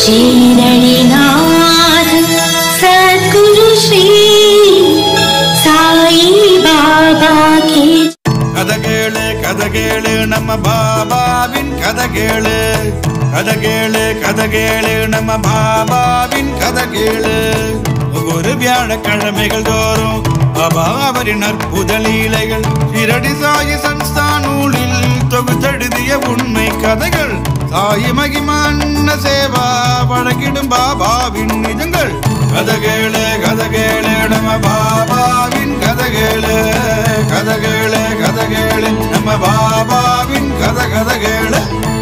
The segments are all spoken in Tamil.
ஷீரடிநாத சத்குரு ஸ்ரீ சாயி பாபா கே கதை கேளு கதை கேளு நம்ம பாபாவின் கதை கேளு கதை கேளு கதை கேளு நம்ம பாபாவின் கதை கேளு ஒவ்வொரு வியாழக்கிழமைகள் தோறும் பாபா அவரின் அற்புத லீலைகள் சிரடி சாயி சன்ஸ்தான் நூலில் தொகுத்தெழுதிய உண்மை கதைகள் சாயி மகிமன்ன சேவா வழங்கிடும் பாபாவின் நிஜங்கள் கதை கேளு கதை கேளு நம்ம பாபாவின் கதை கேளு கதை கேளு கதை கேளு நம்ம பாபாவின் கதை கதை கேளு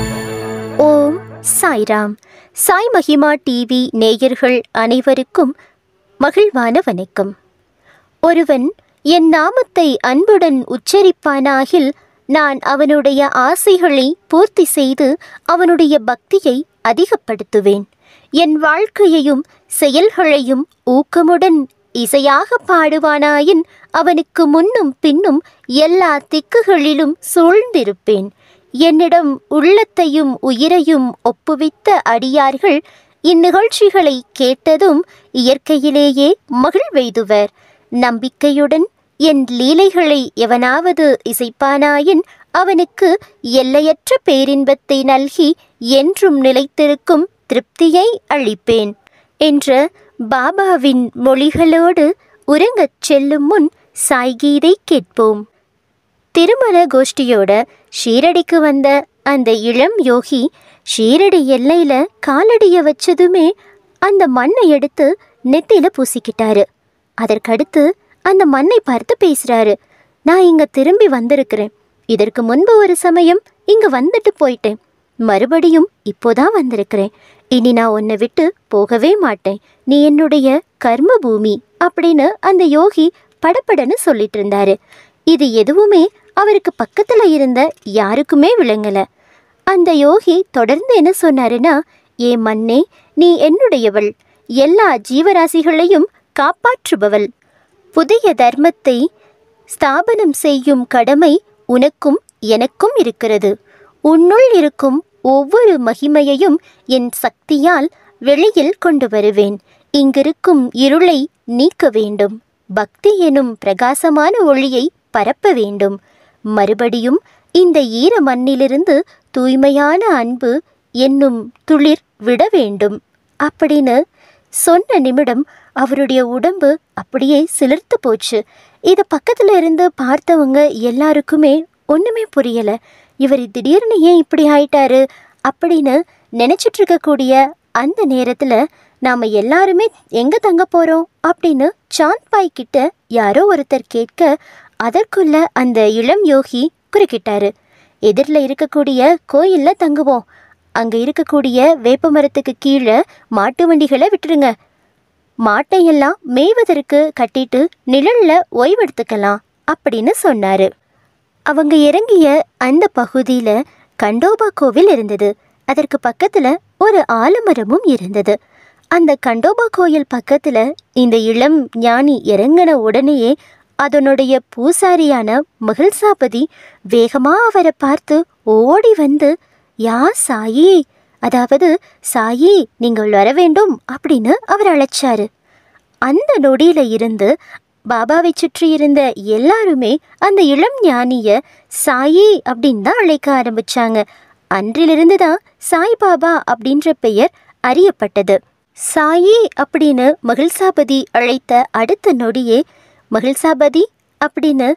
ஓம் சாய்ராம் சாய் மகிமா டிவி நேயர்கள் அனைவருக்கும் மகிழ்வான வணக்கம் ஒருவன் என் நாமத்தை அன்புடன் உச்சரிப்பானாகில் நான் அவனுடைய ஆசைகளை பூர்த்தி செய்து அவனுடைய பக்தியை அதிகப்படுத்துவேன் என் வாழ்க்கையையும் செயல்களையும் ஊக்கமுடன் இசையாக பாடுவானாயின் அவனுக்கு முன்னும் பின்னும் எல்லா திக்குகளிலும் சூழ்ந்திருப்பேன் என்னிடம் உள்ளத்தையும் உயிரையும் ஒப்புவித்த அடியார்கள் இந்நிகழ்ச்சிகளை கேட்டதும் இயற்கையிலேயே மகிழ்வெய்துவர் நம்பிக்கையுடன் என் லீலைகளை எவனாவது இசைப்பானாயின் அவனுக்கு எல்லையற்ற பேரின்பத்தை நல்கி என்றும் நிலைத்திருக்கும் திருப்தியை அளிப்பேன் என்ற பாபாவின் மொழிகளோடு உறங்கச் செல்லும் முன் சாய்கீதை கேட்போம் திருமண கோஷ்டியோட ஷீரடிக்கு வந்த அந்த இளம் யோகி ஷீரடி எல்லையில காலடிய வச்சதுமே அந்த மண்ணை எடுத்து நெத்தியில பூசிக்கிட்டாரு அதற்கடுத்து அந்த மண்ணை பார்த்து பேசுறாரு நான் இங்க திரும்பி வந்திருக்கிறேன் இதற்கு முன்பு ஒரு சமயம் இங்க வந்துட்டு போயிட்டேன் மறுபடியும் இப்போதான் வந்திருக்கிறேன் இனி நான் உன்னை விட்டு போகவே மாட்டேன் நீ என்னுடைய கர்ம பூமி அப்படின்னு அந்த யோகி படபடன்னு சொல்லிட்டு இருந்தாரு இது எதுவுமே அவருக்கு பக்கத்துல இருந்த யாருக்குமே விளங்கல அந்த யோகி தொடர்ந்து என்ன சொன்னாருன்னா ஏ மண்ணே நீ என்னுடையவள் எல்லா ஜீவராசிகளையும் காப்பாற்றுபவள் புதிய தர்மத்தை ஸ்தாபனம் செய்யும் கடமை உனக்கும் எனக்கும் இருக்கிறது உன்னுள் இருக்கும் ஒவ்வொரு மகிமையையும் என் சக்தியால் வெளியில் கொண்டு வருவேன் இங்கிருக்கும் இருளை நீக்க வேண்டும் பக்தி எனும் பிரகாசமான ஒளியை பரப்ப வேண்டும் மறுபடியும் இந்த ஈர மண்ணிலிருந்து தூய்மையான அன்பு என்னும் துளிர் விட வேண்டும் அப்படின்னு சொன்ன நிமிடம் அவருடைய உடம்பு அப்படியே சிலிர்த்து போச்சு இதை பக்கத்துல இருந்து பார்த்தவங்க எல்லாருக்குமே ஒண்ணுமே புரியல இவர் திடீர்னு ஏன் இப்படி ஆயிட்டாரு அப்படின்னு நினைச்சிட்டு இருக்கக்கூடிய அந்த நேரத்துல நாம எல்லாருமே எங்க தங்க போறோம் அப்படின்னு சாந்த் பாய் கிட்ட யாரோ ஒருத்தர் கேட்க அதற்குள்ள அந்த இளம் யோகி குறுக்கிட்டாரு எதிரில் இருக்கக்கூடிய கோயில்ல தங்குவோம் அங்க இருக்கக்கூடிய வேப்ப மரத்துக்கு கீழே மாட்டு வண்டிகளை விட்டுருங்க மாட்டையெல்லாம் மேய்வதற்கு கட்டிட்டு நிழல்ல ஓய்வெடுத்துக்கலாம் அப்படின்னு சொன்னாரு அவங்க இறங்கிய அந்த பகுதியில கண்டோபா கோவில் இருந்தது அதற்கு பக்கத்துல ஒரு ஆலமரமும் இருந்தது அந்த கண்டோபா கோயில் பக்கத்துல இந்த இளம் ஞானி இறங்கின உடனேயே அதனுடைய பூசாரியான மகிழ்சாபதி வேகமா அவரை பார்த்து ஓடி வந்து யா சாயி அதாவது சாயி நீங்கள் வர வேண்டும் அப்படின்னு அவர் அழைச்சாரு அந்த நொடியில இருந்து பாபாவை சுற்றி இருந்த எல்லாருமே அந்த இளம் ஞானிய சாயி அப்படின்னு தான் அழைக்க ஆரம்பிச்சாங்க அன்றிலிருந்து தான் சாய் பாபா அப்படின்ற பெயர் அறியப்பட்டது சாயி அப்படின்னு மகிழ்சாபதி அழைத்த அடுத்த நொடியே மகிழ்சாபதி அப்படின்னு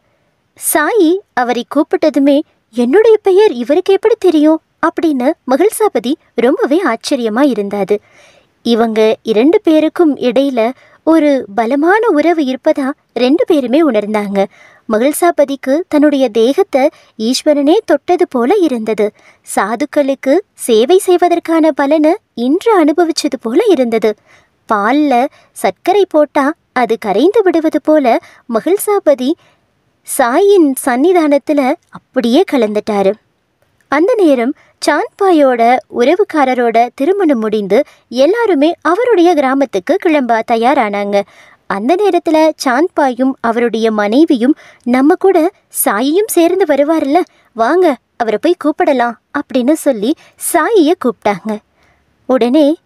சாயி அவரை கூப்பிட்டதுமே என்னுடைய பெயர் இவருக்கு எப்படி தெரியும் அப்படின்னு மகிழ்சாபதி ரொம்பவே ஆச்சரியமா இருந்தாது இவங்க இரண்டு பேருக்கும் இடையில ஒரு பலமான உறவு இருப்பதா ரெண்டு பேருமே உணர்ந்தாங்க மகிழ்சாபதிக்கு தன்னுடைய தேகத்தை ஈஸ்வரனே தொட்டது போல இருந்தது சாதுக்களுக்கு சேவை செய்வதற்கான பலனை இன்று அனுபவிச்சது போல இருந்தது பால்ல சர்க்கரை போட்டா அது கரைந்து விடுவது போல மகிழ்சாபதி சாயின் சன்னிதானத்துல அப்படியே கலந்துட்டாரு அந்த நேரம் சாந்த்பாயோட உறவுக்காரரோட திருமணம் முடிந்து எல்லாருமே அவருடைய கிராமத்துக்கு கிளம்ப தயாரானாங்க அந்த நேரத்துல சாந்த்பாயும் அவருடைய மனைவியும் நம்ம கூட சாயியும் சேர்ந்து வருவார்ல வாங்க அவரை போய் கூப்பிடலாம் அப்படின்னு சொல்லி சாயியை கூப்பிட்டாங்க உடனே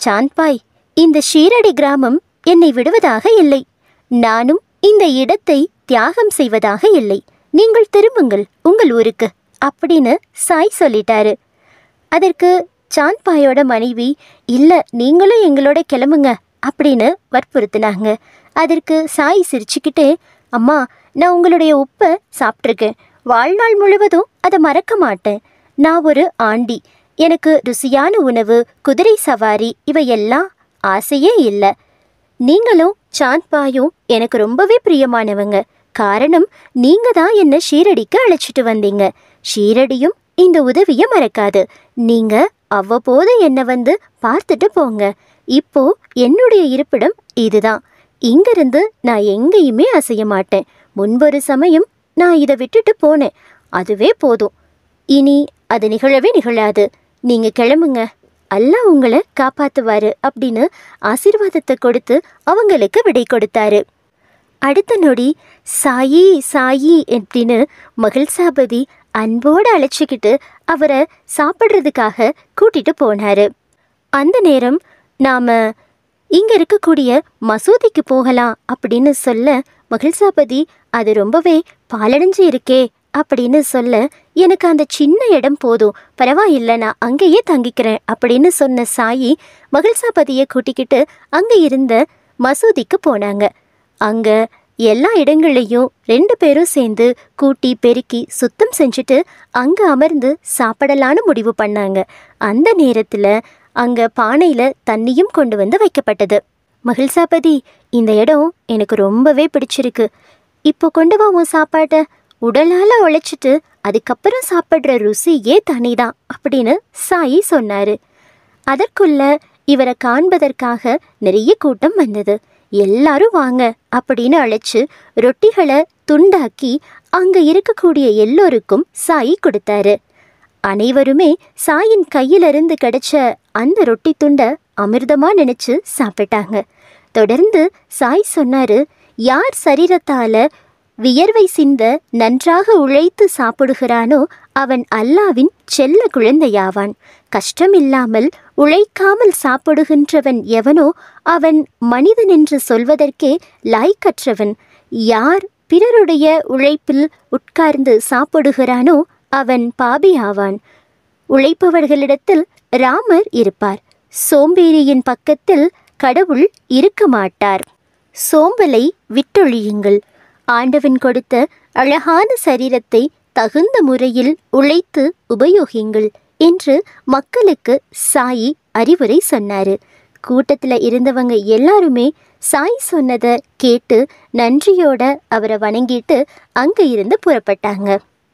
சாந்த்பாய் இந்த ஷீரடி கிராமம் என்னை விடுவதாக இல்லை நானும் இந்த இடத்தை தியாகம் செய்வதாக இல்லை நீங்கள் திரும்புங்கள் உங்கள் ஊருக்கு அப்படின்னு சாய் சொல்லிட்டாரு அதற்கு சாந்த்பாயோட மனைவி இல்ல நீங்களும் எங்களோட கிளம்புங்க அப்படின்னு வற்புறுத்தினாங்க அதற்கு சாய் சிரிச்சுக்கிட்டே அம்மா நான் உங்களுடைய உப்பை சாப்பிட்ருக்கேன் வாழ்நாள் முழுவதும் அதை மறக்க மாட்டேன் நான் ஒரு ஆண்டி எனக்கு ருசியான உணவு குதிரை சவாரி இவையெல்லாம் ஆசையே இல்லை நீங்களும் சாந்த்பாயும் எனக்கு ரொம்பவே பிரியமானவங்க காரணம் நீங்க தான் என்ன ஷீரடிக்கு அழைச்சிட்டு வந்தீங்க ஷீரடியும் இந்த உதவியை மறக்காது நீங்க அவ்வப்போது என்ன வந்து பார்த்துட்டு போங்க இப்போ என்னுடைய இருப்பிடம் இதுதான் இங்கிருந்து நான் எங்கேயுமே அசைய மாட்டேன் முன்பொரு சமயம் நான் இதை விட்டுட்டு போனேன் அதுவே போதும் இனி அது நிகழவே நிகழாது நீங்க கிளம்புங்க அல்லாஹ் உங்களை காப்பாத்துவாரு அப்படின்னு ஆசீர்வாதத்தை கொடுத்து அவங்களுக்கு விடை கொடுத்தாரு அடுத்த நொடி சாயி சாயி அப்படின்னு மகிழ்சாபதி அன்போடு அழைச்சிக்கிட்டு அவரை சாப்பிட்றதுக்காக கூட்டிட்டு போனாரு அந்த நேரம் நாம இங்க இருக்கக்கூடிய மசூதிக்கு போகலாம் அப்படின்னு சொல்ல மகிழ்சாபதி அது ரொம்பவே பாலடைஞ்சு இருக்கே அப்படின்னு சொல்ல எனக்கு அந்த சின்ன இடம் போதும் பரவாயில்ல நான் அங்கேயே தங்கிக்கிறேன் அப்படின்னு சொன்ன சாயி மகிழ்சாபதியை கூட்டிக்கிட்டு அங்க இருந்த மசூதிக்கு போனாங்க அங்க எல்லா இடங்களையும் ரெண்டு பேரும் சேர்ந்து கூட்டி பெருக்கி சுத்தம் செஞ்சுட்டு அங்க அமர்ந்து சாப்பிடலான்னு முடிவு பண்ணாங்க அந்த நேரத்துல அங்க பானையில தண்ணியும் கொண்டு வந்து வைக்கப்பட்டது மகிழ்சாபதி இந்த இடம் எனக்கு ரொம்பவே பிடிச்சிருக்கு இப்போ கொண்டு வா உன் சாப்பாட்டை உடலால உழைச்சிட்டு அதுக்கப்புறம் சாப்பிட்ற ருசியே தனிதான் அப்படின்னு சாயி சொன்னாரு அதற்குள்ள இவரை காண்பதற்காக நிறைய கூட்டம் வந்தது எல்லாரும் வாங்க அப்படின்னு அழைச்சு ரொட்டிகளை துண்டாக்கி அங்க இருக்கக்கூடிய எல்லோருக்கும் சாய் கொடுத்தாரு அனைவருமே சாயின் கையிலிருந்து கிடைச்ச அந்த ரொட்டி துண்டை அமிர்தமா நினைச்சு சாப்பிட்டாங்க தொடர்ந்து சாய் சொன்னாரு யார் சரீரத்தால வியர்வை சிந்த நன்றாக உழைத்து சாப்பிடுகிறானோ அவன் அல்லாவின் செல்ல குழந்தையாவான் கஷ்டமில்லாமல் உழைக்காமல் சாப்பிடுகின்றவன் எவனோ அவன் மனிதன் என்று சொல்வதற்கே லாய்க்கற்றவன் யார் பிறருடைய உழைப்பில் உட்கார்ந்து சாப்பிடுகிறானோ அவன் பாபி ஆவான் உழைப்பவர்களிடத்தில் ராமர் இருப்பார் சோம்பேறியின் பக்கத்தில் கடவுள் இருக்க மாட்டார் சோம்பலை விட்டொழியுங்கள் ஆண்டவன் கொடுத்த அழகான சரீரத்தை தகுந்த முறையில் உழைத்து உபயோகியுங்கள் என்று மக்களுக்கு சாயி அறிவுரை சொன்னாரு கூட்டத்தில் இருந்தவங்க எல்லாருமே சாய் சொன்னதை கேட்டு நன்றியோட அவரை வணங்கிட்டு அங்க இருந்து புறப்பட்டாங்க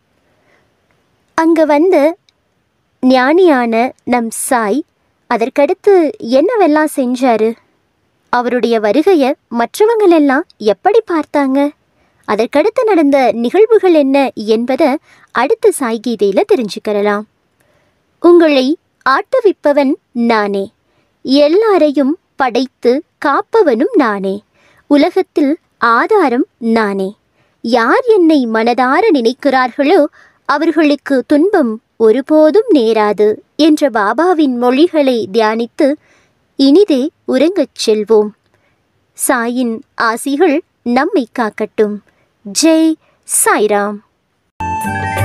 அங்க வந்த ஞானியான நம் சாய் அதற்கடுத்து என்னவெல்லாம் செஞ்சாரு அவருடைய வருகையை மற்றவங்களெல்லாம் எப்படி பார்த்தாங்க அதற்கடுத்து நடந்த நிகழ்வுகள் என்ன என்பதை அடுத்த சாய்கீதையில தெரிஞ்சுக்கிறலாம் உங்களை ஆட்டுவிப்பவன் நானே எல்லாரையும் படைத்து காப்பவனும் நானே உலகத்தில் ஆதாரம் நானே யார் என்னை மனதார நினைக்கிறார்களோ அவர்களுக்கு துன்பம் ஒருபோதும் நேராது என்ற பாபாவின் மொழிகளை தியானித்து இனிதே உறங்கச் செல்வோம் சாயின் ஆசிகள் நம்மை காக்கட்டும் ஜெய் சாய்ராம்